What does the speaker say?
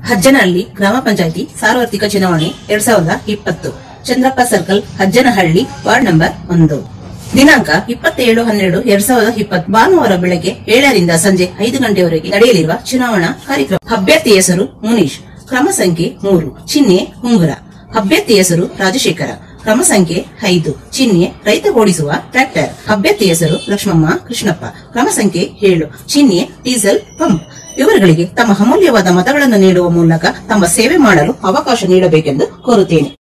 ಹಜ್ಜನಹಳ್ಳಿ ಗ್ರಾಮ ಪಂಚಾಯಿತಿ ಸಾರ್ವತ್ರಿಕ ಚುನಾವಣೆ ಎರಡ್ ಸಾವಿರದ ಇಪ್ಪತ್ತು Chandrappa circle Hajjanahalli ward number ಒಂದು ದಿನಾಂಕ ಇಪ್ಪತ್ತೇಳು ಹನ್ನೆರಡು ಎರಡ್ ಸಾವಿರದ ಇಪ್ಪತ್ತು ಭಾನುವಾರ ಬೆಳಗ್ಗೆ ಏಳರಿಂದ ಸಂಜೆ ಐದು ಗಂಟೆವರೆಗೆ ನಡೆಯಲಿರುವ ಚುನಾವಣಾ ಕಾರ್ಯಕ್ರಮ ಅಭ್ಯರ್ಥಿ ಹೆಸರು ಮುನೀಶ್ ಕ್ರಮ ಸಂಖ್ಯೆ ಮೂರು ಚಿಹ್ನೆ ಉಂಗುರ ಅಭ್ಯರ್ಥಿ ಹೆಸರು ರಾಜಶೇಖರ ಕ್ರಮ ಸಂಖ್ಯೆ ಐದು ಚಿಹ್ನೆ ರೈತ ಓಡಿಸುವ ಟ್ರ್ಯಾಕ್ಟರ್ ಅಭ್ಯರ್ಥಿ ಹೆಸರು ಲಕ್ಷ್ಮಮ್ಮ ಕೃಷ್ಣಪ್ಪ ಕ್ರಮ ಸಂಖ್ಯೆ ಏಳು ಚಿಹ್ನೆ ಡೀಸೆಲ್ ಪಂಪ್ ಇವರುಗಳಿಗೆ ತಮ್ಮ ಅಮೂಲ್ಯವಾದ ಮತಗಳನ್ನು ನೀಡುವ ಮೂಲಕ ತಮ್ಮ ಸೇವೆ ಮಾಡಲು ಅವಕಾಶ ನೀಡಬೇಕೆಂದು ಕೋರುತ್ತೇನೆ